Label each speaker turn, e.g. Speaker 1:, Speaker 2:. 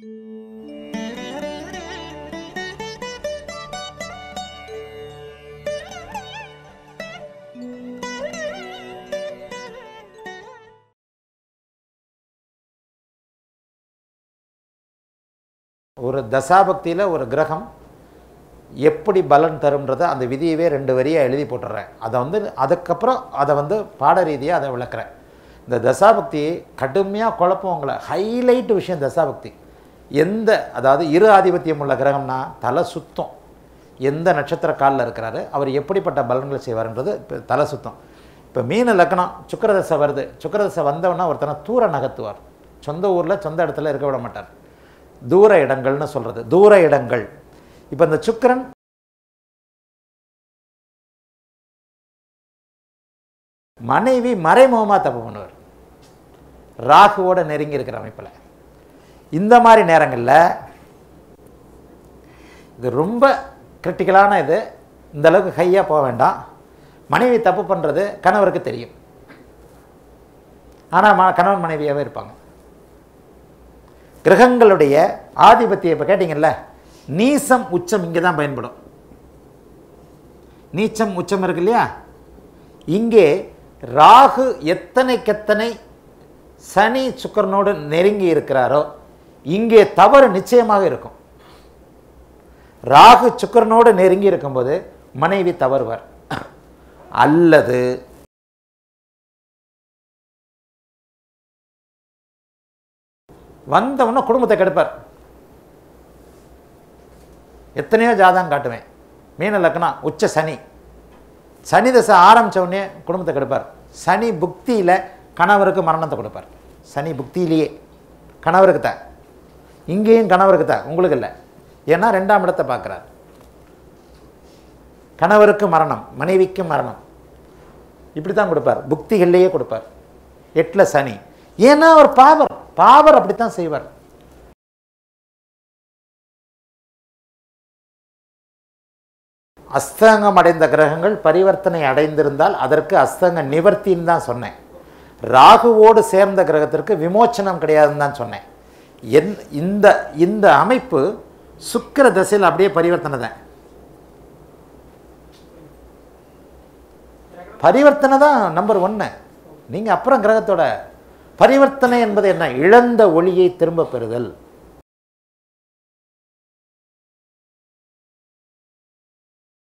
Speaker 1: ஒரு தசாபக்தியில் ஒரு கிரகம் எப்படி பலன் தரும்ன்றதை அந்த விதியவே ரெண்டு வரியாக எழுதி போட்டுறேன் அதை வந்து அதுக்கப்புறம் அதை வந்து பாட ரீதியாக அதை விளக்குறேன் இந்த தசாபக்தி கடுமையாக குழப்பம் உங்களை ஹைலைட் விஷயம் தசாபக்தி எந்த அதாவது இரு ஆதிபத்தியம் உள்ள கிரகம்னா தலை சுத்தம் எந்த நட்சத்திர காலில் இருக்கிறாரு அவர் எப்படிப்பட்ட பலன்களை செய்வார்ன்றது இப்போ தலை சுத்தம் இப்போ மீன லக்னம் சுக்கரதசை வருது சுக்கரதசை வந்தவொடனே ஒருத்தனை தூர நகர்த்துவார் சொந்த ஊரில் சொந்த இடத்துல இருக்க விட மாட்டார் தூர இடங்கள்னு சொல்கிறது தூர இடங்கள் இப்போ இந்த சுக்கிரன் மனைவி மறைமுகமாக தப்பு பண்ணுவார் ராகுவோட நெருங்கி இருக்கிற அமைப்பில் இந்த மாதிரி நேரங்களில் இது ரொம்ப கிரிட்டிக்கலான இது இந்த அளவுக்கு ஹையாக போக வேண்டாம் மனைவி தப்பு பண்ணுறது கணவருக்கு தெரியும் ஆனால் ம கணவன் மனைவியாகவே இருப்பாங்க கிரகங்களுடைய ஆதிபத்தியம் இப்போ கேட்டிங்கல்ல நீசம் உச்சம் இங்கே தான் பயன்படும் நீச்சம் உச்சம் இருக்கு இல்லையா இங்கே ராகு எத்தனைக்கெத்தனை சனி சுக்கரனோடு நெருங்கி இருக்கிறாரோ இங்கே தவறு நிச்சயமாக இருக்கும் ராகு சுக்கரனோடு நெருங்கி இருக்கும்போது மனைவி தவறுவார் அல்லது வந்தவொன்னே குடும்பத்தை கெடுப்பார் எத்தனையோ ஜாதகம் காட்டுவேன் மீன லக்னம் உச்ச சனி சனி தசை ஆரம்பித்த உடனே குடும்பத்தை கெடுப்பார் சனி புக்தியில் கணவருக்கு மரணத்தை கொடுப்பார் சனி புக்தியிலேயே கணவருக்கு தான் இங்கேயும் கணவருக்கு தான் உங்களுக்கு இல்லை ஏன்னா ரெண்டாம் இடத்தை பார்க்குறார் கணவருக்கு மரணம் மனைவிக்கு மரணம் இப்படி தான் கொடுப்பார் புக்திகள்லேயே கொடுப்பார் எட்டில் சனி ஏன்னா அவர் பாவர் பாவர் அப்படித்தான் செய்வார் அஸ்தங்கம் அடைந்த கிரகங்கள் பரிவர்த்தனை அடைந்திருந்தால் அதற்கு அஸ்தங்க நிவர்த்தின்னு தான் சொன்னேன் ராகுவோடு சேர்ந்த கிரகத்திற்கு விமோச்சனம் கிடையாதுன்னு தான் சொன்னேன் என் இந்த இந்த அமைப்பு சுக்கிர தசையில் அப்படியே பரிவர்த்தனை தான் பரிவர்த்தனை தான் நம்பர் ஒன்று நீங்கள் அப்புறம் கிரகத்தோட பரிவர்த்தனை என்பது என்ன இழந்த ஒளியை திரும்ப பெறுதல்